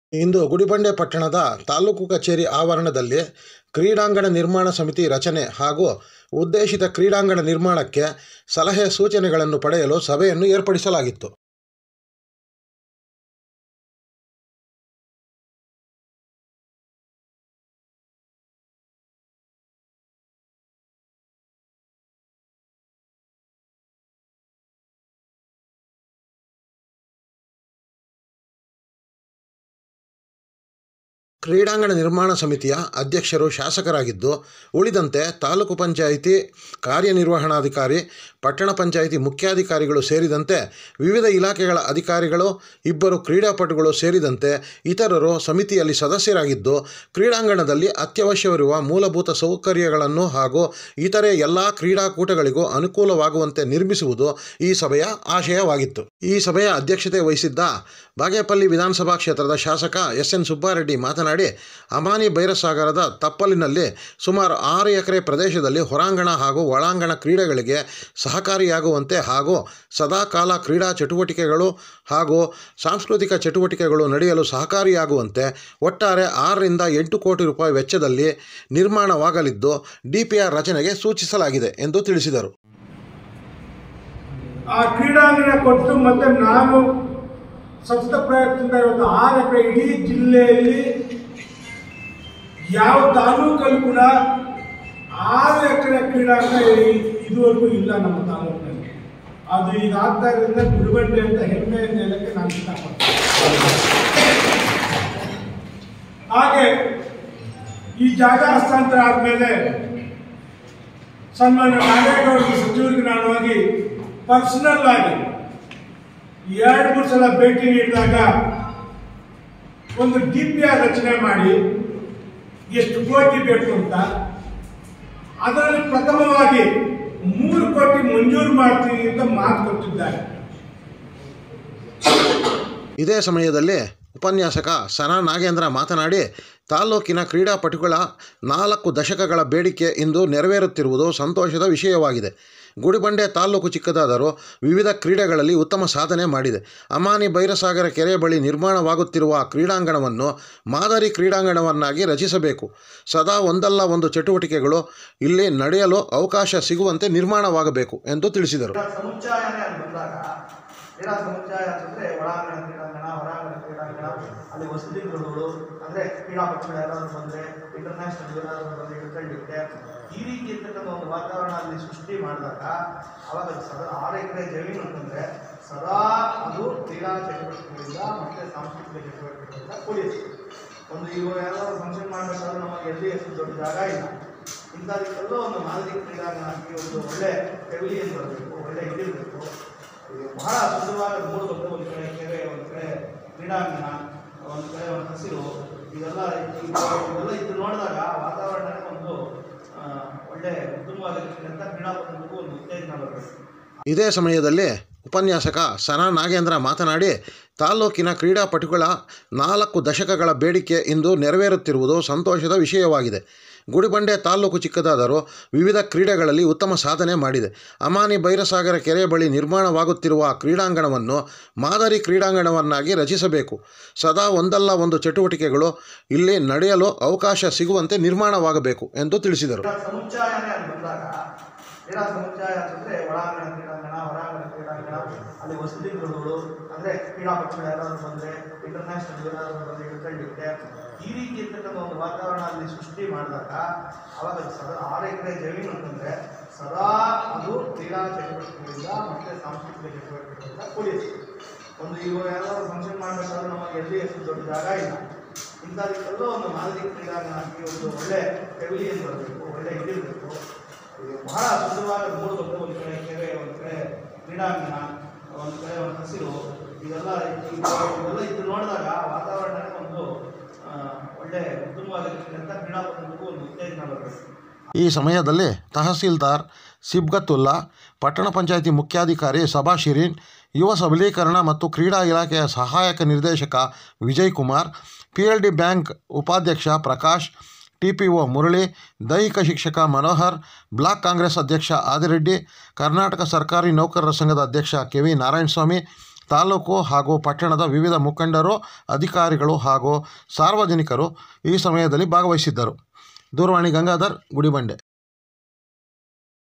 ಇಂದು ಗುಡಿಬಂಡೆ ಪಟ್ಟಣದ ತಾಲೂಕು ಕಚೇರಿ ಆವರಣದಲ್ಲಿ ಕ್ರೀಡಾಂಗಣ ನಿರ್ಮಾಣ ಸಮಿತಿ ರಚನೆ ಹಾಗೂ ಉದ್ದೇಶಿತ ಕ್ರೀಡಾಂಗಣ ನಿರ್ಮಾಣಕ್ಕೆ ಸಲಹೆ ಸೂಚನೆಗಳನ್ನು ಪಡೆಯಲು ಸಭೆಯನ್ನು ಏರ್ಪಡಿಸಲಾಗಿತ್ತು ಕ್ರೀಡಾಂಗಣ ನಿರ್ಮಾಣ ಸಮಿತಿಯ ಅಧ್ಯಕ್ಷರು ಶಾಸಕರಾಗಿದ್ದು ಉಳಿದಂತೆ ತಾಲೂಕು ಪಂಚಾಯಿತಿ ಕಾರ್ಯನಿರ್ವಹಣಾಧಿಕಾರಿ ಪಟ್ಟಣ ಪಂಚಾಯಿತಿ ಮುಖ್ಯಾಧಿಕಾರಿಗಳು ಸೇರಿದಂತೆ ವಿವಿಧ ಇಲಾಖೆಗಳ ಅಧಿಕಾರಿಗಳು ಇಬ್ಬರು ಕ್ರೀಡಾಪಟುಗಳು ಸೇರಿದಂತೆ ಇತರರು ಸಮಿತಿಯಲ್ಲಿ ಸದಸ್ಯರಾಗಿದ್ದು ಕ್ರೀಡಾಂಗಣದಲ್ಲಿ ಅತ್ಯವಶ್ಯವಿರುವ ಮೂಲಭೂತ ಸೌಕರ್ಯಗಳನ್ನು ಹಾಗೂ ಇತರೆ ಎಲ್ಲ ಕ್ರೀಡಾಕೂಟಗಳಿಗೂ ಅನುಕೂಲವಾಗುವಂತೆ ನಿರ್ಮಿಸುವುದು ಈ ಸಭೆಯ ಆಶಯವಾಗಿತ್ತು ಈ ಸಭೆಯ ಅಧ್ಯಕ್ಷತೆ ವಹಿಸಿದ್ದ ಬಾಗೇಪಲ್ಲಿ ವಿಧಾನಸಭಾ ಕ್ಷೇತ್ರದ ಶಾಸಕ ಎಸ್ ಎನ್ ಸುಬ್ಬಾರೆಡ್ಡಿ ಮಾತನಾಡಿ ಅಮಾನಿ ಬೈರಸಾಗರದ ತಪ್ಪಲಿನಲ್ಲಿ ಸುಮಾರು ಆರು ಎಕರೆ ಪ್ರದೇಶದಲ್ಲಿ ಹೊರಾಂಗಣ ಹಾಗೂ ಒಳಾಂಗಣ ಕ್ರೀಡೆಗಳಿಗೆ ಸಹಕಾರಿಯಾಗುವಂತೆ ಹಾಗೂ ಸದಾಕಾಲ ಕ್ರೀಡಾ ಚಟುವಟಿಕೆಗಳು ಹಾಗೂ ಸಾಂಸ್ಕೃತಿಕ ಚಟುವಟಿಕೆಗಳು ನಡೆಯಲು ಸಹಕಾರಿಯಾಗುವಂತೆ ಒಟ್ಟಾರೆ ಆರರಿಂದ ಎಂಟು ಕೋಟಿ ರೂಪಾಯಿ ವೆಚ್ಚದಲ್ಲಿ ನಿರ್ಮಾಣವಾಗಲಿದ್ದು ಡಿಪಿಆರ್ ರಚನೆಗೆ ಸೂಚಿಸಲಾಗಿದೆ ಎಂದು ತಿಳಿಸಿದರು ಆ ಕ್ರೀಡಾಂಗಣ ಕೊಟ್ಟು ಮತ್ತೆ ನಾನು ಸತತ ಪ್ರಯತ್ನದಿಂದ ಇವತ್ತು ಆರು ಎಕರೆ ಇಡೀ ಜಿಲ್ಲೆಯಲ್ಲಿ ಯಾವ ತಾಲೂಕಲ್ಲಿ ಕೂಡ ಆರು ಎಕರೆ ಕ್ರೀಡಾಂಗಣ ಇ- ಇದುವರೆಗೂ ಇಲ್ಲ ನಮ್ಮ ತಾಲೂಕಿನಲ್ಲಿ ಅದು ಈಗ ಆಗ್ತಾ ಇರೋದ್ರಿಂದ ಗುಡಿಬಂಡೆ ಅಂತ ಹೆಮ್ಮೆಯಿಂದ ಹೇಳಕ್ಕೆ ನಾನು ಇಷ್ಟಪಡ್ತೀನಿ ಹಾಗೆ ಈ ಜಾಗ ಹಸ್ತಾಂತರ ಆದಮೇಲೆ ಸನ್ಮಾನ್ಯ ನಾಗೇಗೌಡರು ಸಚಿವರಿಗೆ ನಾನು ಹೋಗಿ ಪರ್ಸನಲ್ ಆಗಿ ಎರಡು ಮೂರು ಸಲ ಭೇಟಿ ನೀಡಿದಾಗ ಒಂದು ಡಿ ಪಿ ಆರ್ ರಚನೆ ಮಾಡಿ ಎಷ್ಟು ಕೋಟಿ ಬೇಕು ಅಂತ ಅದರಲ್ಲಿ ಪ್ರಥಮವಾಗಿ ಮೂರು ಕೋಟಿ ಮಂಜೂರು ಮಾಡ್ತೀನಿ ಅಂತ ಮಾತು ಕೊಟ್ಟಿದ್ದಾರೆ ಇದೇ ಸಮಯದಲ್ಲಿ ಉಪನ್ಯಾಸಕ ಸನಾ ನಾಗೇಂದ್ರ ಮಾತನಾಡಿ ತಾಲ್ಲೂಕಿನ ಕ್ರೀಡಾಪಟುಗಳ ನಾಲ್ಕು ದಶಕಗಳ ಬೇಡಿಕೆ ಇಂದು ನೆರವೇರುತ್ತಿರುವುದು ಸಂತೋಷದ ವಿಷಯವಾಗಿದೆ ಗುಡಿಬಂಡೆ ತಾಲ್ಲೂಕು ಚಿಕ್ಕದಾದರೂ ವಿವಿಧ ಕ್ರೀಡೆಗಳಲ್ಲಿ ಉತ್ತಮ ಸಾಧನೆ ಮಾಡಿದೆ ಅಮಾನಿ ಬೈರಸಾಗರ ಕೆರೆ ಬಳಿ ನಿರ್ಮಾಣವಾಗುತ್ತಿರುವ ಕ್ರೀಡಾಂಗಣವನ್ನು ಮಾದರಿ ಕ್ರೀಡಾಂಗಣವನ್ನಾಗಿ ರಚಿಸಬೇಕು ಸದಾ ಒಂದಲ್ಲ ಒಂದು ಚಟುವಟಿಕೆಗಳು ಇಲ್ಲಿ ನಡೆಯಲು ಅವಕಾಶ ಸಿಗುವಂತೆ ನಿರ್ಮಾಣವಾಗಬೇಕು ಎಂದು ತಿಳಿಸಿದರು ಕ್ರೀಡಾ ಸಮುಚ್ಚಾಯನೇ ಅಂತ ಬಂದಾಗ ಕ್ರೀಡಾ ಸಮುಚ್ಚಾಯ ಅಂತಂದ್ರೆ ಒಳಾಂಗಣ ಕ್ರೀಡಾಂಗಣ ಹೊರಾಂಗಣ ಕ್ರೀಡಾಂಗಣ ಅಲ್ಲಿ ವಸತಿಗೃಹಗಳು ಅಂದ್ರೆ ಕ್ರೀಡಾಪಟುಗಳು ಯಾರಾದ್ರು ಬಂದ್ರೆ ಇಂಟರ್ನ್ಯಾಷನಲ್ ಏನಾದ್ರು ಬಂದ್ರೆ ಇಳ್ಕೊಂಡಿರುತ್ತೆ ಈ ರೀತಿ ಇರ್ತಕ್ಕಂಥ ಒಂದು ವಾತಾವರಣ ಅಲ್ಲಿ ಸೃಷ್ಟಿ ಮಾಡಿದಾಗ ಅವಾಗ ಸದಾ ಆರು ಎಕರೆ ಜಮೀನು ಅಂತಂದ್ರೆ ಸದಾ ಅದು ಕ್ರೀಡಾ ಚಟುವಟಿಕೆಗಳಿಂದ ಮತ್ತೆ ಸಾಂಸ್ಕೃತಿಕ ಚಟುವಟಿಕೆಗಳಿಂದ ಕೂಡಿದೆ ಒಂದು ಇವಾಗ ಯಾರಾದ್ರು ಫಂಕ್ಷನ್ ಮಾಡಬೇಕಾದ್ರೆ ನಮಗೆ ಎಲ್ಲಿ ಎಷ್ಟು ದೊಡ್ಡ ಜಾಗ ಇಲ್ಲ ಇಂಥದಕ್ಕೆಲ್ಲೋ ಒಂದು ಮಾದರಿ ಕ್ರೀಡಾಂಗಣ ಹಾಕಿ ಒಂದು ಒಳ್ಳೆ ಪೆವಿಲಿಯನ್ ಬರಬೇಕು ಒಳ್ಳೆ ಇದಿರಬೇಕು ಬಹಳ ಸುಂದರವಾದ ಮೂರು ಬಂದು ಒಂದು ಕಡೆ ಕೆರೆ ಒಂದು ಕಡೆ ಕ್ರೀಡಾಂಗಣ ಒಂದು ಕಡೆ ಒಂದು ಹಸಿರು ಇದೆಲ್ಲ ಇದೆಲ್ಲ ಇದು ನೋಡಿದಾಗ ವಾತಾವರಣ ಒಂದು ಆ, ಒಳ್ಳೆ ಉತ್ತಮವಾಗಿರ್ತಕ್ಕಂಥ ಕ್ರೀಡಾಪಟುಗಳಿಗೂ ಒಂದು ಉತ್ತೇಜನ ಬರಬೇಕು ಇದೇ ಸಮಯದಲ್ಲಿ ಉಪನ್ಯಾಸಕ ಸನಾ ನಾಗೇಂದ್ರ ಮಾತನಾಡಿ ತಾಲ್ಲೂಕಿನ ಕ್ರೀಡಾಪಟುಗಳ ನಾಲ್ಕು ದಶಕಗಳ ಬೇಡಿಕೆ ಇಂದು ನೆರವೇರುತ್ತಿರುವುದು ಸಂತೋಷದ ವಿಷಯವಾಗಿದೆ ಗುಡಿಬಂಡೆ ತಾಲ್ಲೂಕು ಚಿಕ್ಕದಾದರೂ ವಿವಿಧ ಕ್ರೀಡೆಗಳಲ್ಲಿ ಉತ್ತಮ ಸಾಧನೆ ಮಾಡಿದೆ ಅಮಾನಿ ಬೈರಸಾಗರ ಕೆರೆ ಬಳಿ ನಿರ್ಮಾಣವಾಗುತ್ತಿರುವ ಕ್ರೀಡಾಂಗಣವನ್ನು ಮಾದರಿ ಕ್ರೀಡಾಂಗಣವನ್ನಾಗಿ ರಚಿಸಬೇಕು ಸದಾ ಒಂದಲ್ಲ ಒಂದು ಚಟುವಟಿಕೆಗಳು ಇಲ್ಲಿ ನಡೆಯಲು ಅವಕಾಶ ಸಿಗುವಂತೆ ನಿರ್ಮಾಣವಾಗಬೇಕು ಎಂದು ತಿಳಿಸಿದರು ಕ್ರೀಡಾ ಸಮುಚ್ಚಾಯನೇ ಅಂತ ಬಂದಾಗ ಕ್ರೀಡಾ ಸಮುಚ್ಚಾಯ ಅಂತಂದ್ರೆ ಒಳಾಂಗಣ ಕ್ರೀಡಾಂಗಣ ಹೊರಾಂಗಣ ಕ್ರೀಡಾಂಗಣ ಅಲ್ಲಿ ವಸತಿಗೃಹಗಳು ಅಂದ್ರೆ ಕ್ರೀಡಾಪಟುಗಳು ಯಾರಾದ್ರು ಬಂದ್ರೆ ಇಂಟರ್ನ್ಯಾಷನಲ್ ಏನಾದ್ರು ಬಂದ್ರೆ ಇಳ್ಕೊಂಡಿರುತ್ತೆ ಈ ರೀತಿ ಇರ್ತಕ್ಕಂಥ ಒಂದು ವಾತಾವರಣ ಅಲ್ಲಿ ಸೃಷ್ಟಿ ಮಾಡಿದಾಗ ಅವಾಗ ಸದಾ ಆರು ಎಕರೆ ಜಮೀನು ಅಂತಂದ್ರೆ ಸದಾ ಅದು ಕ್ರೀಡಾ ಚಟುವಟಿಕೆಗಳಿಂದ ಮತ್ತೆ ಸಾಂಸ್ಕೃತಿಕ ಚಟುವಟಿಕೆಗಳಿಂದ ಕೂಡಿದೆ ಒಂದು ಇವಾಗ ಯಾರಾದ್ರು ಫಂಕ್ಷನ್ ಮಾಡಬೇಕಾದ್ರೆ ನಮಗೆ ಎಲ್ಲಿ ಎಷ್ಟು ದೊಡ್ಡ ಜಾಗ ಇಲ್ಲ ಇಂಥದಕ್ಕೆಲ್ಲೋ ಒಂದು ಮಾದರಿ ಕ್ರೀಡಾಂಗಣ ಹಾಕಿ ಒಂದು ಒಳ್ಳೆ ಪೆವಿಲಿಯನ್ ಬರಬೇಕು ಒಳ್ಳೆ ಇದಿರಬೇಕು ಬಹಳ ಸುಂದರವಾದ ಮೂರು ಬಂದು ಒಂದು ಕಡೆ ಕೆರೆ ಒಂದು ಕಡೆ ಕ್ರೀಡಾಂಗಣ ಒಂದು ಕಡೆ ಒಂದು ಹಸಿರು ಇದೆಲ್ಲ ಇದೆಲ್ಲ ಇದು ನೋಡಿದಾಗ ವಾತಾವರಣ ಒಂದು ಆ, ಒಳ್ಳೆ ಉತ್ತಮವಾಗಿರ್ತಕ್ಕಂಥ ಕ್ರೀಡಾಪಟುಗಳಿಗೂ ಒಂದು ಉತ್ತೇಜನ ಬರಬೇಕು ಈ ಸಮಯದಲ್ಲಿ ತಹಸೀಲ್ದಾರ್ ಸಿಬ್ಗತ್ತುಲ್ಲಾ ಪಟ್ಟಣ ಪಂಚಾಯಿತಿ ಮುಖ್ಯಾಧಿಕಾರಿ ಸಭಾ ಶಿರೀನ್ ಯುವ ಸಬಲೀಕರಣ ಮತ್ತು ಕ್ರೀಡಾ ಇಲಾಖೆಯ ಸಹಾಯಕ ನಿರ್ದೇಶಕ Vijay Kumar P L D bank ಉಪಾಧ್ಯಕ್ಷ Prakash T P O Murali ದೈಹಿಕ ಶಿಕ್ಷಕ ಮನೋಹರ್ ಬ್ಲಾಕ್ ಕಾಂಗ್ರೆಸ್ ಅಧ್ಯಕ್ಷ ಆದಿರೆಡ್ಡಿ ಕರ್ನಾಟಕ ಸರ್ಕಾರಿ ನೌಕರರ ಸಂಘದ ಅಧ್ಯಕ್ಷ ಕೆ ವಿ ನಾರಾಯಣಸ್ವಾಮಿ ತಾಲೂಕು ಹಾಗೂ ಪಟ್ಟಣದ ವಿವಿಧ ಮುಖಂಡರು ಅಧಿಕಾರಿಗಳು ಹಾಗೂ ಸಾರ್ವಜನಿಕರು ಈ ಸಮಯದಲ್ಲಿ ಭಾಗವಹಿಸಿದ್ದರು ದೂರವಾಣಿ ಗಂಗಾಧರ್ ಗುಡಿಬಂಡೆ